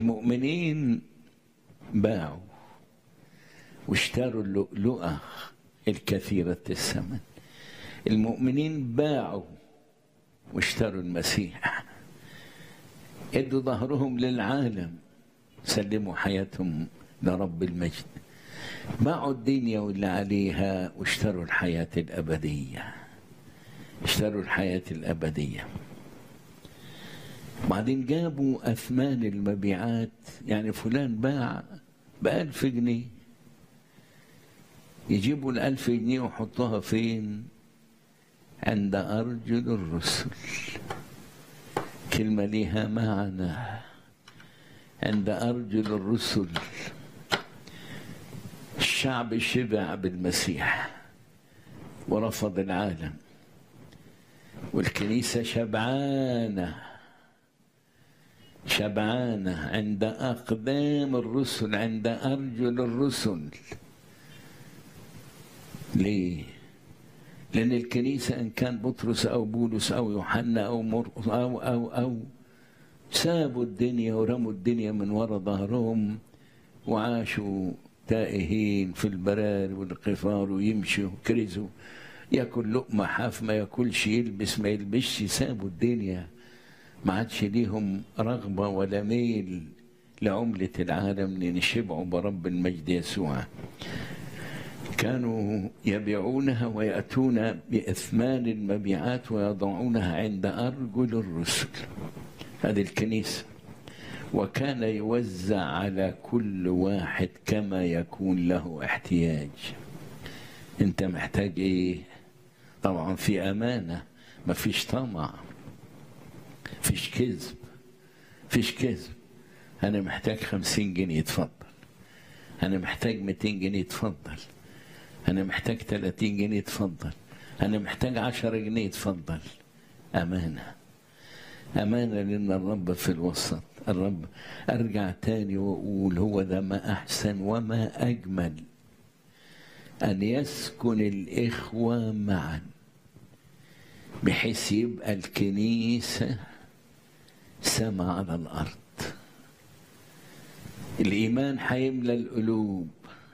المؤمنين باعوا واشتروا اللؤلؤة الكثيرة الثمن المؤمنين باعوا واشتروا المسيح ادوا ظهرهم للعالم سلموا حياتهم لرب المجد باعوا الدنيا واللي عليها واشتروا الحياة الأبدية اشتروا الحياة الأبدية بعدين جابوا أثمان المبيعات يعني فلان باع بألف جنيه يجيبوا الألف جنيه ويحطوها فين عند أرجل الرسل كلمة ليها معنى عند أرجل الرسل الشعب شبع بالمسيح ورفض العالم والكنيسة شبعانة شبعانة عند أقدام الرسل عند أرجل الرسل ليه؟ لأن الكنيسة إن كان بطرس أو بولس أو يوحنا أو مرقس أو أو أو سابوا الدنيا ورموا الدنيا من وراء ظهرهم وعاشوا تائهين في البراري والقفار ويمشوا وكرزوا ياكل لقمة حاف ما ياكلش يلبس ما يلبسش سابوا الدنيا ما عادش ليهم رغبة ولا ميل لعملة العالم لأن شبعوا برب المجد يسوع كانوا يبيعونها ويأتون بإثمان المبيعات ويضعونها عند أرجل الرسل هذه الكنيسة وكان يوزع على كل واحد كما يكون له احتياج انت محتاج ايه طبعا في امانه ما فيش طمع فيش كذب فيش كذب انا محتاج خمسين جنيه اتفضل انا محتاج ميتين جنيه اتفضل انا محتاج تلاتين جنيه اتفضل انا محتاج عشرة جنيه اتفضل امانه امانه لان الرب في الوسط الرب ارجع تاني واقول هو ده ما احسن وما اجمل ان يسكن الاخوه معا بحيث يبقى الكنيسه سما على الارض الايمان هيملى القلوب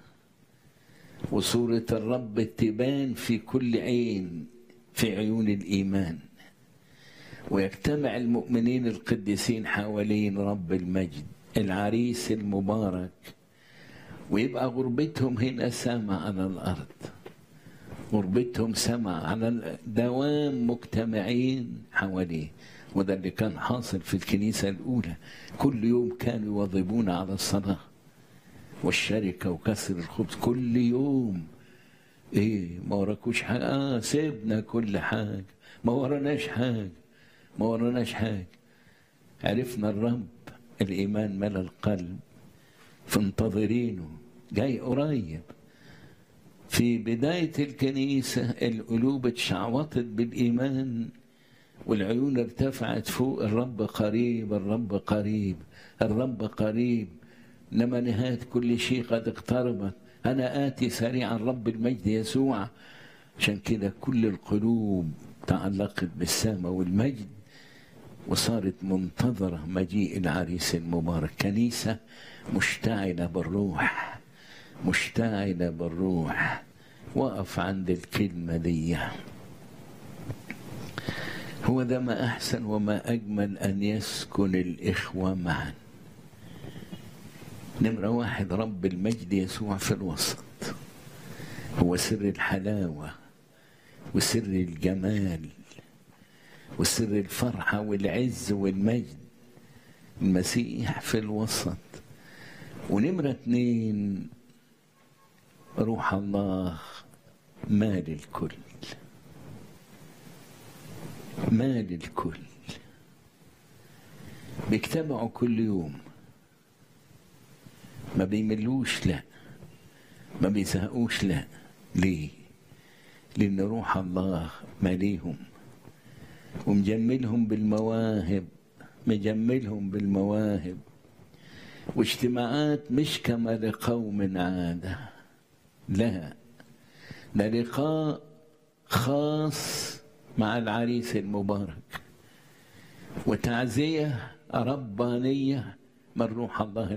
وصوره الرب تبان في كل عين في عيون الايمان ويجتمع المؤمنين القديسين حوالين رب المجد العريس المبارك ويبقى غربتهم هنا سما على الارض غربتهم سما على دوام مجتمعين حواليه وده اللي كان حاصل في الكنيسة الأولى كل يوم كانوا يواظبون على الصلاة والشركة وكسر الخبز كل يوم ايه ما وراكوش حاجة اه سيبنا كل حاجة ما وراناش حاجة ما وراناش حاجة عرفنا الرب الإيمان ملا القلب فانتظرينه جاي قريب في بداية الكنيسة القلوب اتشعوطت بالإيمان والعيون ارتفعت فوق الرب قريب الرب قريب الرب قريب إنما نهاية كل شيء قد اقتربت أنا آتي سريعا رب المجد يسوع عشان كده كل القلوب تعلقت بالسماء والمجد وصارت منتظرة مجيء العريس المبارك كنيسة مشتعلة بالروح مشتعلة بالروح وقف عند الكلمة دي هو ده ما أحسن وما أجمل أن يسكن الإخوة معا نمرة واحد رب المجد يسوع في الوسط هو سر الحلاوة وسر الجمال وسر الفرحة والعز والمجد المسيح في الوسط ونمرة اتنين روح الله مال الكل مال الكل بيجتمعوا كل يوم ما بيملوش لا ما بيزهقوش لا ليه لان روح الله ماليهم ومجملهم بالمواهب مجملهم بالمواهب واجتماعات مش كما لقوم عادة لا ده لقاء خاص مع العريس المبارك وتعزية ربانية من روح الله